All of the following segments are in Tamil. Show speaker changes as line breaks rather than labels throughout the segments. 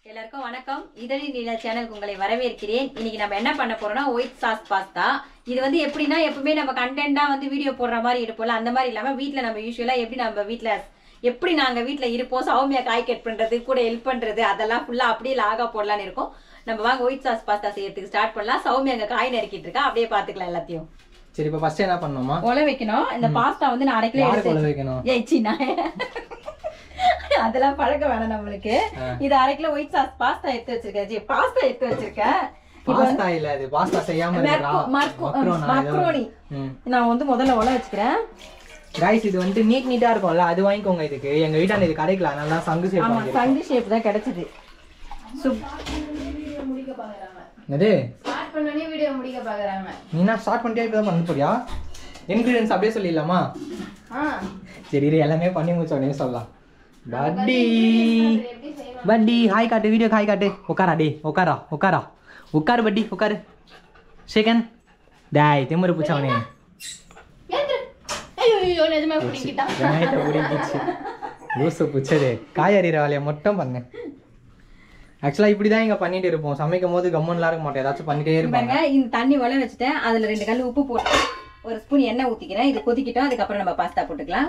எல்லாருக்கும் வணக்கம் இதழி நீல சேனலுக்கு உங்களை வரவேற்கிறேன் இன்னைக்கு நம்ம என்ன பண்ண போறோம்னா ஒயிட் சாஸ் பாஸ்தா இது வந்து எப்படின்னா எப்பவுமே நம்ம கண்டென்ட்டா வந்து வீடியோ போடுற மாதிரி இருப்போம்ல அந்த மாதிரி இல்லாம வீட்ல நம்ம யூஸ்வலா எப்படி நம்ம வீட்ல எப்படி நாங்க வீட்ல இருப்போம் சௌமியா காய் கட் பண்றது கூட ஹெல்ப் பண்றது அதெல்லாம் ஃபுல்லா அப்படியே லாகா போடலாம்னு இருக்கோம் நம்ம வாங்க ஒயிட் சாஸ் பாஸ்தா செய்யறதுக்கு ஸ்டார்ட் பண்ணலாம் சௌமியா அங்க காய் நறுக்கிட்டு இருக்கா அப்படியே பாத்துக்கலாம் எல்லாத்தையும்
சரி இப்போ ஃபர்ஸ்ட் என்ன பண்ணணுமா
உல வைக்கணும் இந்த பாஸ்தா வந்து நான் அரை கிலோ
யாருக்கு
எடுத்து
உள்ள வைக்கணும்
ஏய் சீனா அதெல்லாம் பழக்க வேணாம் நம்மளுக்கு இது அரை கிலோ ஒயிட் சாஸ் பாஸ்தா எடுத்து வச்சிருக்கேன் ஜி பாஸ்தா எடுத்து வச்சிருக்கேன்
பாஸ்தா இல்ல அது பாஸ்தா செய்யாம இருக்கா
மர்கோ-
மக்ரோனா
மக்ரோனி
ம்
நான் வந்து முதல்ல உல வச்சுக்கிறேன்
கைஸ் இது வந்துட்டு நீட் நீட்டா இருக்கும்ல அது வாங்கிக்கோங்க இதுக்கு எங்க வீட்டாண்ட இது கிடைக்கல அதனால தான் சங்கு சேவ்
ஆமா
வாங்கிருக்கோம்
சங்கு ஷேப் தான் கிடைச்சது சுப்
என்னது
ஸ்டார்ட் பண்ணனே வீடியோ முடிக்க பாக்குறாங்க
நீனா ஸ்டார்ட் பண்ணிட்டே இப்போ தான் பண்ண போறியா இன்கிரீடியன்ஸ் அப்படியே சொல்லிடலாமா
ஆ
சரி இரு எல்லாமே பண்ணி முடிச்ச உடனே சொல்லலாம் பட்டி
எப்படி செய்யணும்
பட்டி ஹாய் காட்டு வீடியோ ஹாய் காட்டு உட்காரா டே உட்காரா உட்காரா உட்காரு பட்டி உட்காரு ஷேகன் டாய் திமுரு பூச்சவனே
ஏத்து. ஐயோ ஐயோ நிஜமா பிடிக்கிட்டான்
ஜனநாயகத்தை பிடிக்கிச்சு லூசு புச்சது காய் அறிகிற வேலையை மட்டும் பண்ணு ஆக்சுவலாக இப்படி தான் இங்கே பண்ணிட்டு இருப்போம் சமைக்கும் போது கம்மன்லாம் இருக்க மாட்டோம் ஏதாச்சும் பண்ணிட்டே இருப்பாங்க
பாருங்க இந்த தண்ணி உல வச்சுட்டேன் அதுல ரெண்டு கல் உப்பு போட்டு ஒரு ஸ்பூன் எண்ணெய் ஊத்திக்கிறேன் இது கொதிக்கிட்டோம் அதுக்கப்புறம் நம்ம பாஸ்தா போட்டுக்கலாம்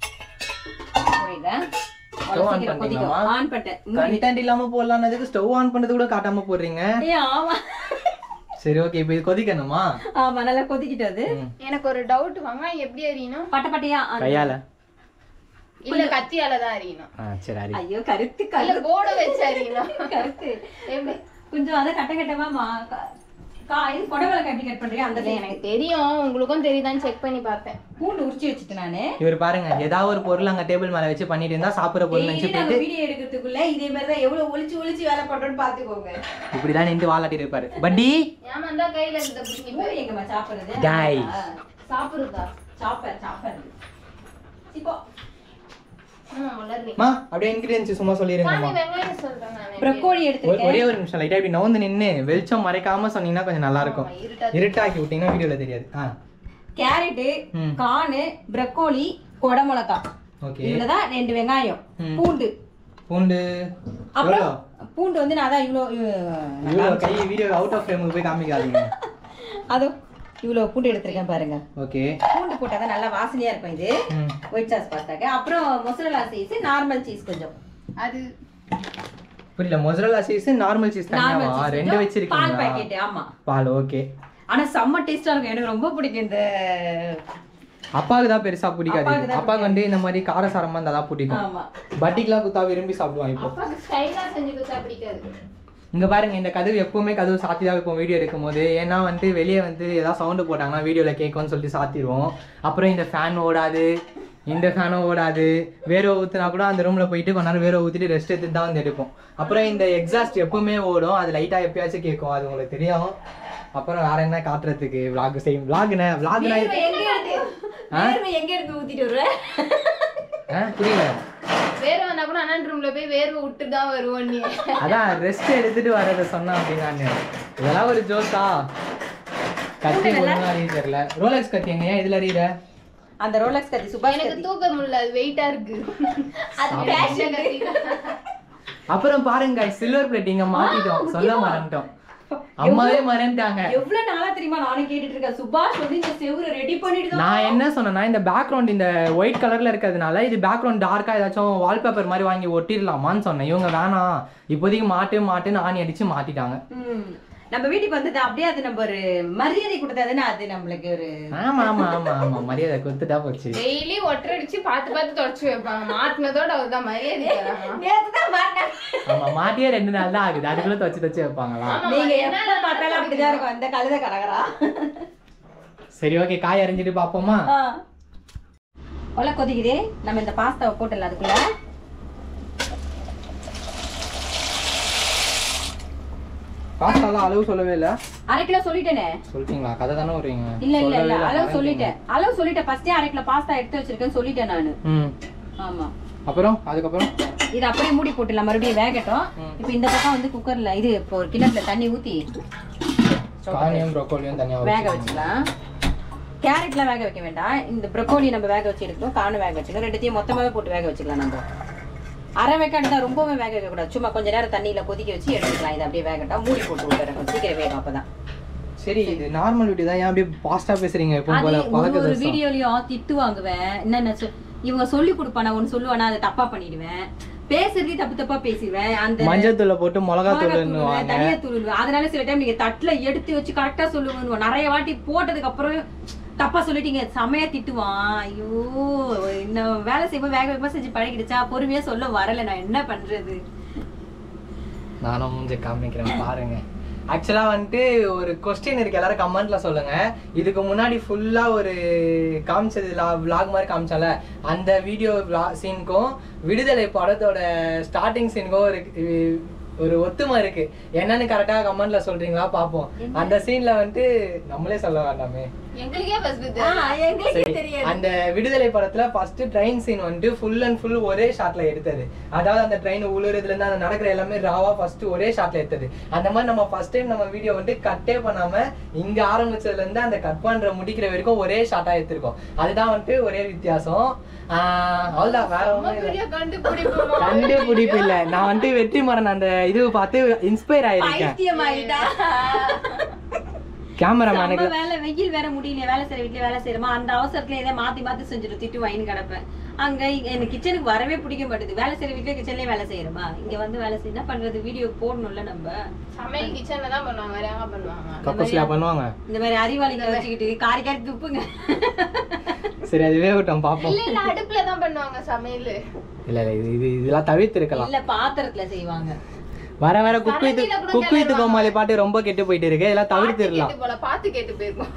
புரியுதா
Stove on
சீக்கிரம் கொதிக்கும்
பண்ணிட்டீங்களாமா?
ஆன் பண்ணிட்டேன் மூடி.
கண்டென்ட் இல்லாம போடலாம்னதுக்கு ஸ்டவ் ஆன் பண்ணது கூட காட்டாம போடுறீங்க
ஏய் ஆமா
சரி ஓகே இப்போ இது கொதிக்கணுமா
ஆமா நல்லா கொதிக்கிட்டோம் அது
ம்.
எனக்கு ஒரு டவுட் வெங்காயம் எப்படி அறியணும்
பட்ட பட்டையா அந்த-
கையால
இல்ல கத்தியால தான் அறியணும்
ஆ சரி அரி
ஐயோ கருத்து
இல்ல
கரு
போர்டு வச்சு அறியணும்
கருத்து
எப்படி
கொஞ்சம் அதை கட்ட கட்டமா மா க- கா இது கொடவலை கட்டி கட் பண்றியா அந்த
இல்ல எனக்கு தெரியும் உங்களுக்கும் தெரியுதான்னு செக் பண்ணி பார்த்தேன்
பூண்டு உரிச்சு வச்சுட்டு நானு
இவர் பாருங்க ஏதாவது ஒரு பொருள் அங்க டேபிள் மேல வச்சு பண்ணிட்டு இருந்தா சாப்பிடுற பொருள் நினைச்சு
டெய்லி நாங்க
போயிட்டு
வீடியோ எடுக்கிறதுக்குள்ள இதே மாதிரி தான் எவ்வளவு ஒளிச்சு ஒளிச்சு வேலை பண்றோம்னு பாத்துக்கோங்க
இப்படிதான் நின்று வாலாட்டிட்டு இருப்பாரு பட்டி
ஏமா இருந்தா கையில இருந்த பிடிக்கி
பூரி எங்கம்மா சாப்பிடுறது
Guys.
சாப்பிடுறதா
சாப்பர் சாப்பர் இப்போ
ஆமா வளர்றீங்க
மா அப்படியே இன்கிரீடியன்ஸ் சும்மா சொல்லிருங்கம்மா
சாமி வெங்காயம் சொல்றேன் நானு
ப்ரொக்கோலி
ஒரு-
எடுத்துருக்கேன்
ஒரே ஒரு நிமிஷம் லைட்டா இப்படி நவுந்து நின்னு வெளிச்சம் மறைக்காம சொன்னீங்கன்னா கொஞ்சம் நல்லா இருக்கும்
ஆமா, இருட்டா
இருட்டாக்கி விட்டீங்கன்னா வீடியோல தெரியாது ஆ
கேரட்டு
ம்.
கானு ப்ரக்கோலி கொடமிளகா
ஓகே
இவ்வளவுதான் ரெண்டு வெங்காயம்
ம்.
பூண்டு
பூண்டு
அப்புறம்
எவ்வளோ
பூண்டு வந்து நான் தான் இவ்வளோ
இவ்வளோ கை வீடியோ அவுட் ஆஃப் ஃப்ரேமுக்கு போய் காமிக்காதீங்க
அதோ இவ்வளோ பூண்டு எடுத்திருக்கேன் பாருங்க
ஓகே
பூண்டு போட்டால் தான் நல்லா வாசனையா இருக்கும் இது
ம்
ஒயிட் சாஸ் பாஸ்தாக்கு அப்புறம் மொசரலா சீஸ் நார்மல் சீஸ் கொஞ்சம்
அது
புரியல mozzarella cheese normal cheese
normal
தனியாவா
சீஸ்
ரெண்டு
பால்
வச்சிருக்கீங்களா
பாக்கெட் ஆமா
பால் ஓகே
ஆனா செம்ம டேஸ்டா இருக்கும் எனக்கு ரொம்ப பிடிக்கும் இந்த
அப்பாவுக்கு தான் பெருசா பிடிக்காது
அப்பாவுக்கு
இது.
தான்
அப்பாவுக்கு வந்து இந்த மாதிரி காரசாரமா இருந்தா தான் பிடிக்கும்
ஆமா
பட்டிக்கெல்லாம் குத்தா விரும்பி சாப்பிடுவான் இப்போ
அப்பாக்கு ஸ்டைலா செஞ்சு கொடுத்தா பிடிக்காது
இங்க பாருங்க இந்த கதவு எப்பவுமே கதவு சாத்தி தான் வைப்போம் வீடியோ எடுக்கும் போது ஏன்னா வந்து வெளியே வந்து ஏதாவது சவுண்டு போட்டாங்கன்னா வீடியோல கேட்கும்னு சொல்லிட்டு சாத்திடுவோம் அப்புறம் இந்த ஃபேன் ஓடாது இந்த ஃபேனும் ஓடாது வேர்வை ஊத்துனா கூட அந்த ரூம்ல போயிட்டு கொஞ்ச நேரம் வேர்வை ஊத்திட்டு ரெஸ்ட் எடுத்துட்டு தான் வந்து எடுப்போம் அப்புறம் இந்த எக்ஸாஸ்ட் எப்பவுமே ஓடும் அது லைட்டா எப்பயாச்சும் கேட்கும் அது உங்களுக்கு தெரியும் அப்புறம் வேற என்ன காட்டுறதுக்கு vlog செய்யும் vlogன vlogனா
வேர்வை எங்க எடுத்து வேர்வை எங்க எடுத்து ஊத்திட்டு வருவ
ஆ புரியல
வேர்வை வந்தா கூட அண்ணன் ரூம்ல போய் வேர்வை விட்டு தான் வருவோம் நீ
அதான் ரெஸ்ட் எடுத்துட்டு வரத சொன்னா அப்படின்னாங்க இதெல்லாம் ஒரு ஜோக்கா கத்தி ஒழுங்கா அறிய தெரியல ரோலக்ஸ் கத்தி எங்க ஏன் இதுல அறியிற
அந்த ரோலக்ஸ் கத்தி சுபாஷ்
எனக்கு
கத்தி
தூக்க முடியல அது வெயிட்டா இருக்கு
அது fashion.
அப்புறம் பாருங்க சில்வர் பிளேட் இங்க மாட்டிட்டோம் சொல்ல மறந்துட்டோம் அம்மாவே மறந்துட்டாங்க
எவ்வளவு நாளா தெரியுமா நானும் கேட்டுட்டு இருக்கேன் சுபாஷ் வந்து இந்த செவுரை ரெடி பண்ணிட்டு தான்
நான் என்ன சொன்னேன்னா இந்த பேக்ரவுண்ட் இந்த ஒயிட் கலர்ல இருக்கிறதுனால இது பேக்ரவுண்ட் டார்க்கா ஏதாச்சும் வால்பேப்பர் மாதிரி வாங்கி ஒட்டிடலாமான்னு சொன்னேன் இவங்க வேணாம் இப்போதைக்கு மாட்டு மாட்டுன்னு ஆணி அடிச்சு மாட்டிட்டாங்க
ம். நம்ம வீட்டுக்கு வந்தது அப்படியே அது நம்ம ஒரு மரியாதை கொடுத்தாதுன்னா அது நம்மளுக்கு ஒரு
ஆமா ஆமா ஆமா ஆமா மரியாதை கொடுத்துட்டா போச்சு
டெய்லி ஒட்டரை அடிச்சு பார்த்து பார்த்து தொடச்சு வைப்பாங்க மாட்டினதோட அவர்தான் மரியாதை தராங்க
நேத்து தான் மாட்டேன்
ஆமா மாட்டியே ரெண்டு நாள் தான் ஆகுது அதுக்குள்ள துவச்சு துவச்சு வைப்பாங்களா
நீங்க எப்ப பார்த்தாலும் அப்படிதான் இருக்கும் அந்த கழுத கரகரா
சரி ஓகே காய் அரிஞ்சிட்டு பாப்போமா
ஒல கொதிக்குதே நம்ம இந்த பாஸ்தாவை போட்டுடலாம் அதுக்குள்ள
பாஸ்தாலாம் அளவு சொல்லவே இல்ல
அரை கிலோ சொல்லிட்டேனே
சொல்லிட்டீங்களா கதை தானே வருவீங்க
இல்ல இல்ல இல்ல
சொல்லவே
அளவு
மறந்துட்டீங்க.
சொல்லிட்டேன் அளவு சொல்லிட்டேன் ஃபர்ஸ்டே அரை கிலோ பாஸ்தா எடுத்து வச்சிருக்கேன்னு சொல்லிட்டேன் நானு
ம்
ஆமா
அப்புறம் அதுக்கப்புறம்
இது அப்படியே மூடி போட்டுலாம் மறுபடியும் வேகட்டும்
ம்.
இப்போ இந்த பக்கம் வந்து குக்கர்ல இது இப்போ ஒரு கிண்ணத்துல தண்ணி ஊத்தி
கானியம் ப்ரோக்கோலியும் தனியாக
வேக வச்சுக்கலாம் கேரட்லாம் வேக வைக்க வேண்டாம் இந்த ப்ரொக்கோலி நம்ம வேக வச்சு எடுக்கணும் காணும் வேக வச்சுக்கலாம் ரெண்டுத்தையும் மொத்தமாவே போட்டு வேக வச்சுக்கலாம் நம்ம அரை வேக்காடு தான் ரொம்பவே வேக வைக்கக்கூடாது சும்மா கொஞ்ச நேரம் தண்ணியில கொதிக்க வச்சு எடுத்துக்கலாம் இதை அப்படியே வேகட்டும் மூடி போட்டு விட்டுறேன் சீக்கிரம் வேகும் அப்பதான்
சரி இது நார்மல் வீடியோ தான் ஏன் அப்படியே ஃபாஸ்டா பேசுறீங்க எப்பவும் போல
அது ஒரு ஒரு
பழக்க
வீடியோலயும் திட்டு வாங்குவேன் என்னென்ன சொல் இவங்க சொல்லி கொடுப்பான ஒன்னு சொல்லுவானா அதை தப்பா பண்ணிடுவேன் பேசுறதே தப்பு தப்பா பேசிடுவேன் அந்த
மஞ்சத்தூளை போட்டு மிளகா
மிளகாத்தூள்
தூள்னுவாங்க
தனியா தூள் அதனால சில டைம் நீங்க தட்டுல எடுத்து வச்சு கரெக்டா சொல்லுவேன் நிறைய வாட்டி போட்டதுக்கு அப்புறம் தப்பா சொல்லிட்டீங்க செமையா திட்டுவான் ஐயோ இன்னும் வேலை செய்யும்போது வேக வேகமா செஞ்சு பழகிடுச்சா பொறுமையா சொல்ல வரல நான் என்ன பண்றது
நானும் மூஞ்ச காமிக்கிறேன் பாருங்க ஆக்சுவலா வந்துட்டு ஒரு கொஸ்டின் இருக்கு எல்லாரும் கமெண்ட்ல சொல்லுங்க இதுக்கு முன்னாடி ஃபுல்லா ஒரு காமிச்சது vlog மாதிரி காமிச்சால அந்த வீடியோ சீனுக்கும் விடுதலை படத்தோட ஸ்டார்டிங் சீனுக்கும் ஒரு ஒரு ஒத்துமை இருக்கு என்னன்னு கரெக்டா கமெண்ட்ல சொல்றீங்களா பாப்போம் அந்த சீன்ல வந்துட்டு நம்மளே சொல்ல வேண்டாமே
எங்களுக்கே ஃபர்ஸ்ட்
எங்களுக்கே
சரி.
தெரியாது
அந்த விடுதலை படத்துல ஃபர்ஸ்ட் ட்ரெயின் சீன் வந்துட்டு ஃபுல் அண்ட் ஃபுல் ஒரே ஷாட்ல எடுத்தது அதாவது அந்த ட்ரெயின் உழுறதுல இருந்து அந்த நடக்கிற எல்லாமே ராவா ஃபர்ஸ்ட் ஒரே ஷாட்ல எடுத்தது அந்த மாதிரி நம்ம ஃபர்ஸ்ட் டைம் நம்ம வீடியோ வந்துட்டு கட்டே பண்ணாம இங்க ஆரம்பிச்சதுல இருந்து அந்த கட் பண்ற முடிக்கிற வரைக்கும் ஒரே ஷாட்டா எடுத்திருக்கோம் அதுதான் வந்துட்டு ஒரே வித்தியாசம் ஆஹ் அவ்வளவுதான் வேற ஒண்ணும் இல்ல
வீடியோ கண்டுபிடிப்போமா
கண்டுபிடிப்பு இல்ல நான் வந்துட்டு வெற்றிமாறன் அந்த இது பார்த்து இன்ஸ்பயர் ஆயிருக்கேன்
பைத்தியம் ஆயிட்டா
கேமராமேனுக்கு
நம்ம வேலை வெயில் வேற முடியல வேலை செய்யற வீட்டுல வேலை செய்யறோமா அந்த அவசரத்துல ஏதோ மாத்தி மாத்தி செஞ்சுட்டு திட்டு வாங்கி கிடப்பேன் அங்க எனக்கு கிச்சனுக்கு வரவே பிடிக்க மாட்டேது வேலை செய்யற வீட்டுல கிச்சன்லயே வேலை செய்யறோமா இங்க வந்து வேலை செய்ய என்ன பண்றது வீடியோ போடணும்ல நம்ம
சமையல் கிச்சன்ல தான் பண்ணுவாங்க வேற எங்க பண்ணுவாங்க
கக்கோசியா பண்ணுவாங்க
இந்த மாதிரி அறிவாளிகளை வச்சுக்கிட்டு காரி காரி துப்புங்க
சரி அது வேகட்டும் பாப்போம்
இல்ல இல்ல அடுப்புல தான் பண்ணுவாங்க சமையல்
இல்ல இல்ல இது இது இதெல்லாம் தவிர்த்து இருக்கலாம்
இல்ல பாத்திரத்துல செய்வாங்க
வர வர குக் வித்
கரண்டில கூட
குக் வித் கோமாளி பாட்டு ரொம்ப கெட்டு போயிட்டு இருக்கு இதெல்லாம் தவிர்த்திடலாம்
கேட்டு போல பாத்து கேட்டு போயிருக்கோம்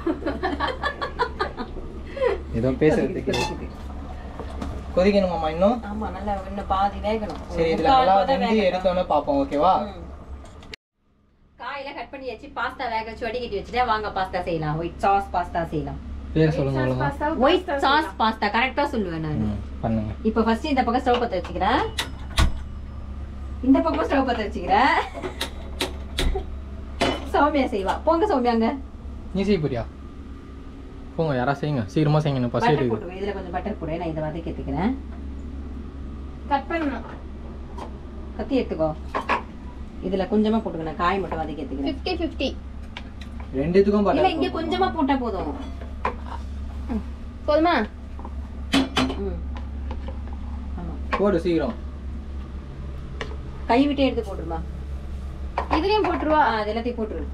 ஏதோ பேசுறதுக்கு கொதிக்கணுமாமா இன்னும்
ஆமா நல்லா இன்னும் பாதி வேகணும் ஒரு
சரி இதுல
முக்கால்
நல்லா
பதம்
வெந்து
வேகணும்.
எடுத்தோன்னே பாப்போம் ஓகேவா
ம். காயெல்லாம் கட் பண்ணி வச்சு பாஸ்தா வேக வச்சு வடிகட்டி வச்சுட்டேன் வாங்க பாஸ்தா செய்யலாம் ஒயிட் சாஸ் பாஸ்தா செய்யலாம்
பேர் சொல்லுங்க ஒழுங்கா
ஒயிட் சாஸ் பாஸ்தா கரெக்டா சொல்லுவேன் நான்
ம், பண்ணுங்க
இப்போ ஃபர்ஸ்ட் இந்த பக்கம் ஸ்டவ் பத்த வச்சுக்கிறேன் இந்த பக்கம் ஸ்டவ் பத்த வச்சுக்கிறேன் சௌமியா செய்வா போங்க சௌமியாங்க
நீ செய்ய போறியா போங்க யாரா செய்யுங்க சீக்கிரமா செய்யுங்க எனக்கு பசி
பட்டர்
எடுக்குது
போட்டு இதுல கொஞ்சம் பட்டர் போடு நான் இதை வதக்கி எடுத்துக்கிறேன்
கட் பண்ணணும்
கத்தி எடுத்துக்கோ இதுல கொஞ்சமா போட்டுக்கணும் காய் மட்டும் வதக்கி எடுத்துக்கிறேன்
50 50
ரெண்டுத்துக்கும்
இல்ல
பட்டர்
இங்க கொஞ்சமா போட்டா போதும்
போதுமா
ம். ஆமா
போடு சீக்கிரம்
கை விட்டு எடுத்து போட்டுருமா
இதுலயும் போட்டுருவா
ஆ அது எல்லாத்தையும் போட்டுரு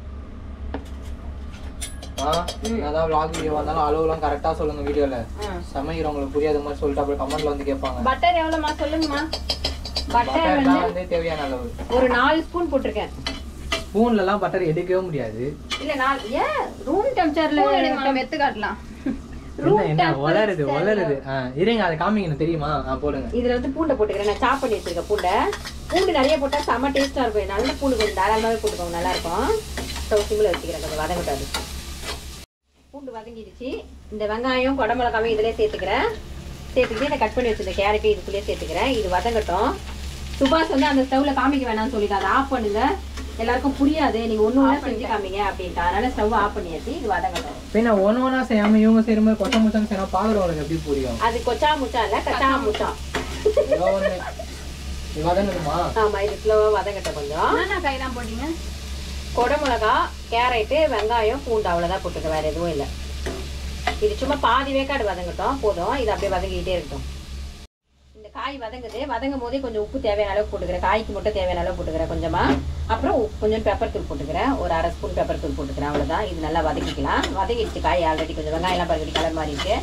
ஆ அதான் vlog வீடியோ வந்தாலும் அளவுலாம் கரெக்டா சொல்லுங்க வீடியோல சமைக்கிறவங்களுக்கு புரியாத மாதிரி சொல்லிட்டு அப்புறம் கமெண்ட்ல வந்து கேட்பாங்க
பட்டர் எவ்வளவுமா சொல்லுங்கம்மா
பட்டர்
பட்டர்
வந்து
தான் வந்து தேவையான அளவு
ஒரு நாலு ஸ்பூன் போட்டிருக்கேன்
ஸ்பூன்ல எல்லாம் பட்டர் எடுக்கவே முடியாது
இல்ல நாலு ஏன் ரூம் டெம்பரேச்சர்ல
ஸ்பூன் எடுங்க மெத்து காட்டலாம்
என்ன என்ன வளருது வளருது ஆ, இருங்க அதை காமிக்கணும் தெரியுமா ஆ போடுங்க
இதுல வந்து பூண்டை போட்டுக்கிறேன் நான் சாப் பண்ணி வச்சிருக்கேன் பூண்டை பூண்டு நிறைய போட்டா செம்ம டேஸ்டா இருக்கும் நல்ல பூண்டு கொஞ்சம் தாராளமாவே போட்டுக்கோங்க நல்லா இருக்கும் ஸ்டவ் சிம்ல வச்சுக்கிறேன் கொஞ்சம் வதங்கட்டாது பூண்டு வதங்கிடுச்சு இந்த வெங்காயம் குடமிளகாவும் இதுலயே சேர்த்துக்கிறேன் சேர்த்துக்கிட்டு இந்த கட் பண்ணி வச்சிருந்த கேரட்டையும் இதுக்குள்ளேயே சேர்த்துக்கிறேன் இது வதங்கட்டும் சுபாஷ் வந்து அந்த ஸ்டவ்ல காமிக்க வேணாம்னு சொல்லிட்டு அதை ஆஃப் பண்ணுங்க எல்லாருக்கும் புரியாது நீங்க ஒண்ணு ஒண்ணா செஞ்சு காமிங்க அப்படின்ட்டு அதனால ஸ்டவ் ஆஃப் பண்ணியாச்சு இது வதங்கட்டும்
பின்ன ஒன்று ஒன்றா செய்யாம இவங்க செய்யற மாதிரி கொச்ச முச்சம் செய்யணும் பாக்குறவங்களுக்கு எப்படி புரியும்
அது கொச்சா முச்சா இல்ல கச்சா முச்சா
ஏதோ ஒண்ணு இது வதங்கணுமா
ஆமா இது ஸ்லோவா வதங்கட்டும் கொஞ்சம்
என்னென்ன காய்லாம் போட்டீங்க
குடமிளகா கேரட்டு வெங்காயம் பூண்டு அவ்வளோதான் போட்டுக்க வேற எதுவும் இல்லை இது சும்மா பாதி வேக்காடு வதங்கட்டும் போதும் இது அப்படியே வதங்கிட்டே இருக்கட்டும் இந்த காய் வதங்குது வதங்கும் போதே கொஞ்சம் உப்பு தேவையான அளவு போட்டுக்கிறேன் காய்க்கு மட்டும் தேவையான அளவு போட்டுக்கிறேன் கொஞ்சமா அப்புறம் உப்பு- கொஞ்சம் பெப்பர் தூள் போட்டுக்கிறேன் ஒரு அரை ஸ்பூன் பெப்பர் தூள் போட்டுக்கிறேன் அவ்வளோதான் இது நல்லா வதக்கிக்கலாம் வதங்கிடுச்சு காய் ஆல்ரெடி கொஞ்சம் வெங்காயம்லாம் பருகடி கலர் மாதிரி இருக்கு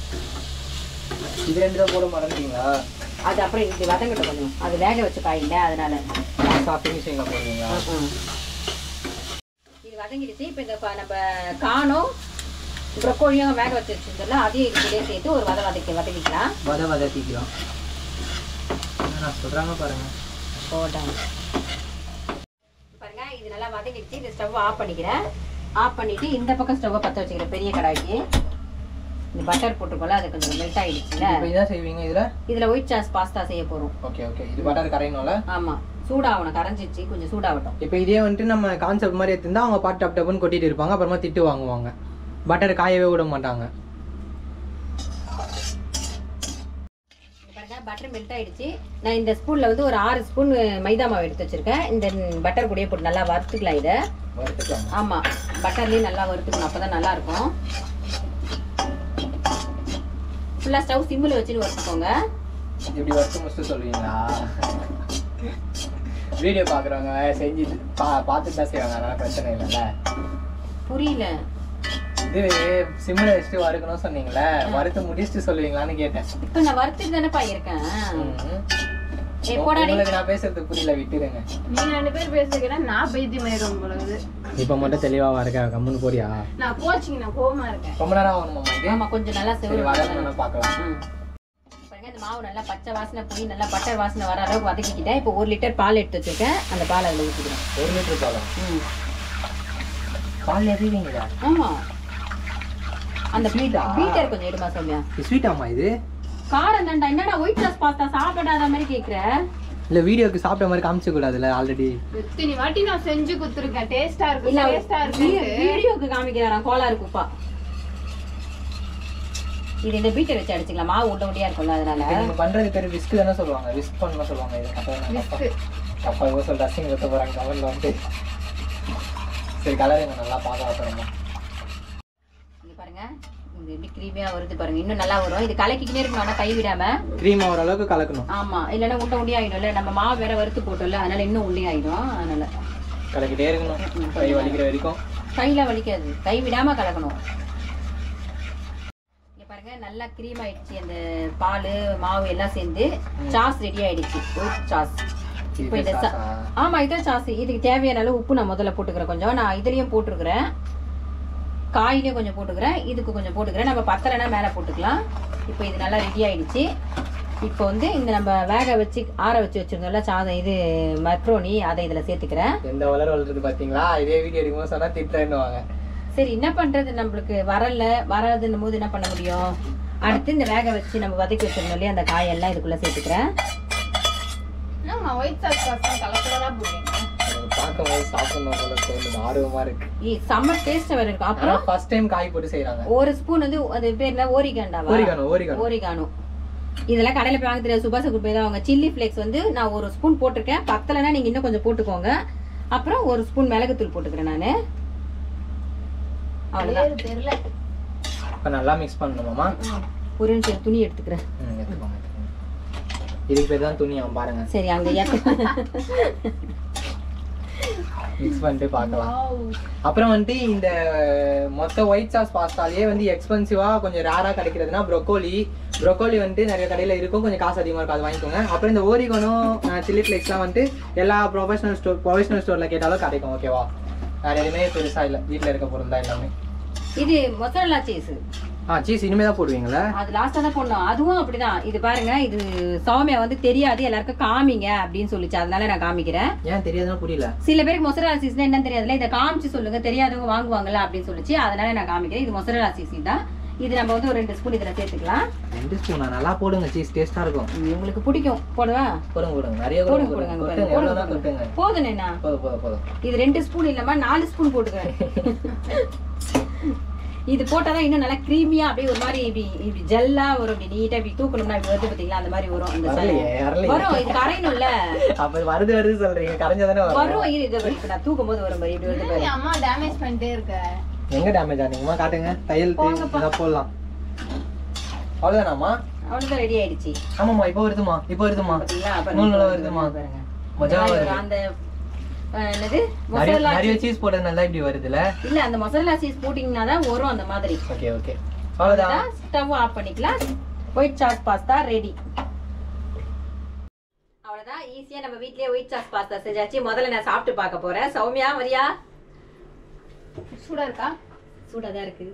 இது ரெண்டு தான் போட மறந்துட்டீங்களா
அது அப்புறம் இது வதங்கட்டும் கொஞ்சம் அது வேக வச்ச காய் இல்லை அதனால
லாஸ்டா ஃபினிஷிங்ல போடுவீங்களா
ம்ம். இது வதங்கிடுச்சு இப்போ இந்த ப- நம்ம காணும் ப்ரொக்கோலியும் வேக வச்சு வச்சிருந்தோம்ல அதையும் இதுக்குள்ளே சேர்த்து ஒரு வத வதக்கி வதக்கிக்கலாம்
வத வதக்கிக்கலாம் நான் சொல்றாங்க பாருங்க
போட்டாங்க பாருங்க இது நல்லா வதங்கிடுச்சு இந்த ஸ்டவ் ஆஃப் பண்ணிக்கிறேன் ஆஃப் பண்ணிட்டு இந்த பக்கம் ஸ்டவ்வை பற்ற வச்சுக்கிறேன் பெரிய கடாய்க்கு இந்த பட்டர் போட்டுக்கோல அது கொஞ்சம் மெல்ட் ஆயிடுச்சுல
இப்போ இதான் செய்வீங்க இதுல
இதுல ஒயிட் சாஸ் பாஸ்தா செய்ய போறோம்
ஓகே ஓகே இது பட்டர் கரையணும்ல
ஆமா சூடாகணும் கரைஞ்சிச்சு கொஞ்சம் சூடாகட்டும்
இப்போ இதே வந்துட்டு நம்ம கான்செப்ட் மாதிரி எடுத்திருந்தா அவங்க பாட்டு டப் டப்புன்னு கொட்டிட்டு இருப்பாங்க அப்புறமா திட்டு வாங்குவாங்க பட்டர் காயவே விட மாட்டாங்க
இங்க பாருங்க பட்டர் மெல்ட் ஆயிடுச்சு நான் இந்த ஸ்பூன்ல வந்து ஒரு ஆறு ஸ்பூன் மைதா மாவு எடுத்து வச்சிருக்கேன் இந்த பட்டர் கூடயே போட்டு நல்லா வறுத்துக்கலாம் இதை
வறுத்துக்கலாம்
ஆமா பட்டர்லயே நல்லா வறுத்துக்கணும் அப்பதான் நல்லா இருக்கும் ஃபுல்லா ஸ்டவ் சிம்மில் வச்சுட்டு வறுத்துக்கோங்க
இப்படி வறுத்து முடிச்சுட்டு சொல்லுவீங்களா வீடியோ பார்க்குறவங்க செஞ்சு பா பார்த்துட்டு தான் செய்வாங்க அதனால பிரச்சனை இல்லைல்ல
புரியல
இது சிம்மில் வச்சுட்டு வறுக்கணும்னு சொன்னீங்களே வறுத்து முடிச்சுட்டு சொல்லுவீங்களான்னு கேட்டேன்
இப்போ நான் வறுத்துட்டு தானேப்பா இருக்கேன்
ம்.
ஏ போடாடி
உங்களுக்கு நான் பேசுறது புரியல விட்டுருங்க
நீங்க ரெண்டு பேரும் பேசுறீங்கன்னா நான் பைத்தியம் ஆயிரும் பொழுது
இப்போ மட்டும் தெளிவாக இருக்க கம்முன்னு போறியா
நான் கோச்சிங் நான் கோவமா இருக்கேன்
ரொம்ப நேரம் ஆகணுமாம்மா இது
ஆமா கொஞ்சம் நல்லா
சரி
செவரு
வளரணும் பார்க்கலாம்
ம். பாருங்க இந்த மாவு நல்லா பச்சை வாசனை போய் நல்லா பட்டர் வாசனை வர அளவுக்கு வதக்கிக்கிட்டேன் இப்போ ஒரு லிட்டர் பால் எடுத்து வச்சிருக்கேன் அந்த பால் அதில் ஊற்றிக்கிறேன்
ஒரு லிட்டர் பாலம்
ம்
பால் எதுவீங்களா
ஆமா அந்த
Sweet-ஆ?
பீட்டர் கொஞ்சம் எடுமா சௌமியா
ஸ்வீட்டாமா இது
காரம் தாண்டா என்னடா ஒயிட் ரைஸ் பாஸ்தா சாப்பிடாத மாதிரி கேக்குற
இல்லை வீடியோக்கு சாப்பிட்ட மாதிரி காமிச்ச கூடாதுல்ல ஆல்ரெடி
எத்தனை வாட்டி நான் செஞ்சு குத்துருக்கேன் டேஸ்டா இருக்கு
இல்ல
டேஸ்டா இருக்கு
வீடியோக்கு காமிக்கிறாராம் கோளாறு குப்பா இது இந்த பீட்டர் வச்சு அடிச்சுக்கலாம் மாவு உள்ள உண்டியா இருக்கும்ல அதனால
நீங்க பண்றது பேர் விஸ்க் தானே சொல்லுவாங்க விஸ்க் பண்ண சொல்லுவாங்க இது அப்போ
Whisk.
அப்பா இவங்க சொல்ற ரசிங் வைக்க போறாங்க கவர்ல வந்து சரி கலருங்க நல்லா பார்க்க அப்புறமா
இங்க பாருங்க இது எப்படி கிரீமியா வருது பாருங்க இன்னும் நல்லா வரும் இது கலக்கிக்கினே இருக்கணும் ஆனா கை விடாம
க்ரீம் ஓரளவுக்கு கலக்கணும்
ஆமா இல்லைன்னா உண்டை உண்டி ஆயிடும்ல நம்ம மாவு வேற வறுத்து போட்டோம்ல அதனால இன்னும் உண்டி ஆயிடும் அதனால
கலக்கிட்டே இருக்கணும் கை வலிக்கிற வரைக்கும்
கையில வலிக்காது கை விடாம கலக்கணும் இங்க பாருங்க நல்லா க்ரீம் ஆயிடுச்சு அந்த பால் மாவு எல்லாம் சேர்ந்து சாஸ் ரெடி ஆயிடுச்சு ஒயிட் சாஸ் இப்போ
இது
இந்த சா-
சாஸா?
ஆமா இதான் சாஸ் இதுக்கு தேவையான அளவு உப்பு நான் முதல்ல போட்டுக்கிறேன் கொஞ்சம் நான் இதுலயும் போட்டுருக்கிறேன் காயிலையும் கொஞ்சம் போட்டுக்கிறேன் இதுக்கு கொஞ்சம் போட்டுக்கிறேன் நம்ம பத்தலைனா மேலே போட்டுக்கலாம் இப்போ இது நல்லா ரெடி ஆயிடுச்சு இப்போ வந்து இந்த நம்ம வேக வச்சு ஆற வச்சு வச்சிருந்தோம்ல சாதம் இது மக்ரோனி அதை இதில் சேர்த்துக்கிறேன்
எந்த வளர வளருது பாத்தீங்களா இதே வீடியோ எடுக்கும்போது சொன்னா திட்டுவாங்க
சரி என்ன பண்றது நம்மளுக்கு வரல வராதுன்னும் போது என்ன பண்ண முடியும் அடுத்து இந்த வேக வச்சு நம்ம வதக்கி வச்சிருந்தோம் இல்லையா அந்த காயெல்லாம் இதுக்குள்ள சேர்த்துக்கிறேன்
என்னம்மா ஒயிட் சாஸ் பாஸ்தா கலர் கலரா போடுறீங்க
எனக்கு பார்க்கும்போது சாப்பிடணும் போல தோணுது ஆர்வமா இருக்கு
ஈ, செம்ம டேஸ்ட் வேற இருக்கும்
ஆனா
அப்புறம்
ஃபர்ஸ்ட் டைம் காய் போட்டு செய்றாங்க
ஒரு ஸ்பூன் வந்து அது பேர் என்ன ஓரிகாண்டாவா
ஓரிகானோ ஓரிகானோ
ஓரிகானோ இதெல்லாம் கடையில போய் வாங்க தெரியாது சுபாஷ் போய் தான் வாங்க சில்லி ஃப்ளேக்ஸ் வந்து நான் ஒரு ஸ்பூன் போட்டிருக்கேன் பத்தலைன்னா நீங்க இன்னும் கொஞ்சம் போட்டுக்கோங்க அப்புறம் ஒரு ஸ்பூன் மிளகுத்தூள் போட்டுக்கிறேன் நான் அவ்வளவுதான்
பேரு தெரியல
இப்போ நல்லா மிக்ஸ் பண்ணணுமாமா
ஒரு நிமிஷம் துணி எடுத்துக்கிறேன்
ம், எடுத்துக்கோங்க, எடுத்துக்கோங்க. இதுக்கு பேர் தான் துணியா பாருங்க
சரி அங்க ஏத்த
மிக்ஸ் பண்ணிட்டு பார்க்கலாம் அப்புறம் வந்துட்டு இந்த மொத்த ஒயிட் சாஸ் பாஸ்தாலேயே வந்து எக்ஸ்பென்சிவா கொஞ்சம் ரேரா கிடைக்கிறதுனா ப்ரொக்கோலி ப்ரொக்கோலி வந்துட்டு நிறைய கடையில இருக்கும் கொஞ்சம் காசு அதிகமா இருக்கும் அது வாங்கிக்கோங்க அப்புறம் இந்த ஓரிகோனும் சில்லி ஃபிளேக்ஸ்லாம் வந்துட்டு எல்லா ப்ரொஃபஷனல் ஸ்டோர் ப்ரொஃபஷனல் ஸ்டோர்ல கேட்டாலும் கிடைக்கும் ஓகேவா வேற எதுவுமே பெருசா இல்லை வீட்டில் இருக்க பொருள் தான் எல்லாமே
இது மொசரல்லா சீஸ்
ஆ சீஸ் இனிமே தான் போடுவீங்களா
அது லாஸ்டா தான் போடணும் அதுவும் அப்படிதான் இது பாருங்க இது சௌமியா வந்து தெரியாது எல்லாருக்கும் காமிங்க அப்படின்னு சொல்லிச்சு அதனால நான் காமிக்கிறேன்
ஏன் தெரியாதுன்னு புரியல
சில பேருக்கு மொசரலா சீஸ்னா என்னன்னு தெரியாதுல இதை காமிச்சு சொல்லுங்க தெரியாதவங்க வாங்குவாங்கல்ல அப்படின்னு சொல்லிச்சு அதனால நான் காமிக்கிறேன் இது மொசரலா சீஸ் தான் இது நம்ம வந்து ஒரு ரெண்டு ஸ்பூன் இதுல சேர்த்துக்கலாம்
ரெண்டு ஸ்பூனா நல்லா போடுங்க சீஸ் டேஸ்டா இருக்கும்
இது உங்களுக்கு பிடிக்கும் போடுவா
போடுங்க போடுங்க நிறைய
போடுங்க
போடுங்க
போடுங்க
கொட்டுங்க
போடுங்க
எவ்வளோதான் கொட்டுங்க
போதும் என்ன
போதும் போதும் போதும்
இது ரெண்டு ஸ்பூன் இல்லாம நாலு ஸ்பூன் போட்டுக்கிறேன் இது போட்டாதான் இன்னும் நல்லா க்ரீமியா அப்படியே ஒரு மாதிரி இப்படி இப்படி ஜெல்லா வரும் இப்படி நீட்டா இப்படி தூக்கணும்னா இப்படி வருது பாத்தீங்களா அந்த மாதிரி வரும் அந்த
வரலையே, வரலையே.
வரும் இது கரையணும்ல
அப்ப வருது வருது சொல்றீங்க கரைஞ்சதானே வரும்
வரும் இரு இது இப்ப நான் தூக்கும் போது வரும் பாரு இப்படி வருது பாரு
என் அம்மா டேமேஜ் பண்ணிட்டே இருக்க
எங்க டேமேஜ் ஆனீங்கம்மா காட்டுங்க தையல் இதை போடலாம் அவ்வளவுதானாமா
அவ்வளவுதான் ரெடி ஆயிடுச்சு
ஆமாம்மா இப்போ வருதுமா இப்போ வருதுமா
பாத்தீங்களா
நூல் நல்லா
பாருங்க
வருதுமா
பாருங்க
மஜா
இந்த மாதிரி
வருது
ஒரு அந்த அஹ், என்னது
நிறைய
மசாலா
நிறைய சீஸ் போட்டதுனால இப்படி வருதுல்ல
இல்ல அந்த மசாலா சீஸ் போட்டீங்கன்னா தான் வரும் அந்த மாதிரி
ஓகே ஓகே அவ்வளவுதான்
ஸ்டவ் ஆஃப் பண்ணிக்கலாம் ஒயிட் சாஸ் பாஸ்தா ரெடி அவ்வளவுதான் ஈஸியா நம்ம வீட்லயே ஒயிட் சாஸ் பாஸ்தா செஞ்சாச்சு முதல்ல நான் சாப்பிட்டு பார்க்க போறேன் சௌமியா மரியா
சூடா இருக்கா
சூடா தான் இருக்கு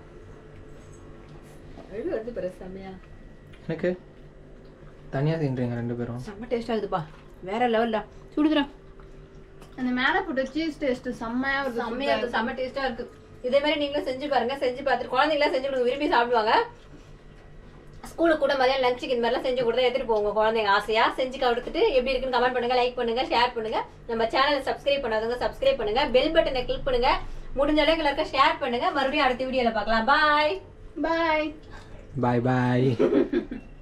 அழுகு வருது பாரு செம்மையா
எனக்கு தனியா செஞ்சீங்க ரெண்டு பேரும்
செம்ம டேஸ்டா இருக்குதுப்பா வேற லெவல்ல சுடுதுறேன்
அந்த மேல போட்ட சீஸ் டேஸ்ட் செம்மையா வருது
செம்மையா இருக்கு செம்ம டேஸ்டா இருக்கு இதே மாதிரி நீங்களும் செஞ்சு பாருங்க செஞ்சு பார்த்துட்டு குழந்தைங்களாம் செஞ்சு கொடுங்க விரும்பி சாப்பிடுவாங்க ஸ்கூலுக்கு கூட மதியம் லஞ்சுக்கு இந்த மாதிரிலாம் செஞ்சு கொடுத்தா எடுத்துட்டு போங்க குழந்தைங்க ஆசையா செஞ்சு கொடுத்துட்டு எப்படி இருக்குன்னு கமெண்ட் பண்ணுங்க லைக் பண்ணுங்க ஷேர் பண்ணுங்க நம்ம சேனலை சப்ஸ்கிரைப் பண்ணாதவங்க சப்ஸ்கிரைப் பண்ணுங்க பெல் பட்டனை கிளிக் பண்ணுங்க முடிஞ்ச அளவுக்கு எல்லாருக்கும் ஷேர் பண்ணுங்க மறுபடியும் அடுத்த வீடியோல பார்க்கலாம் பாய்
பாய்
பாய் பாய்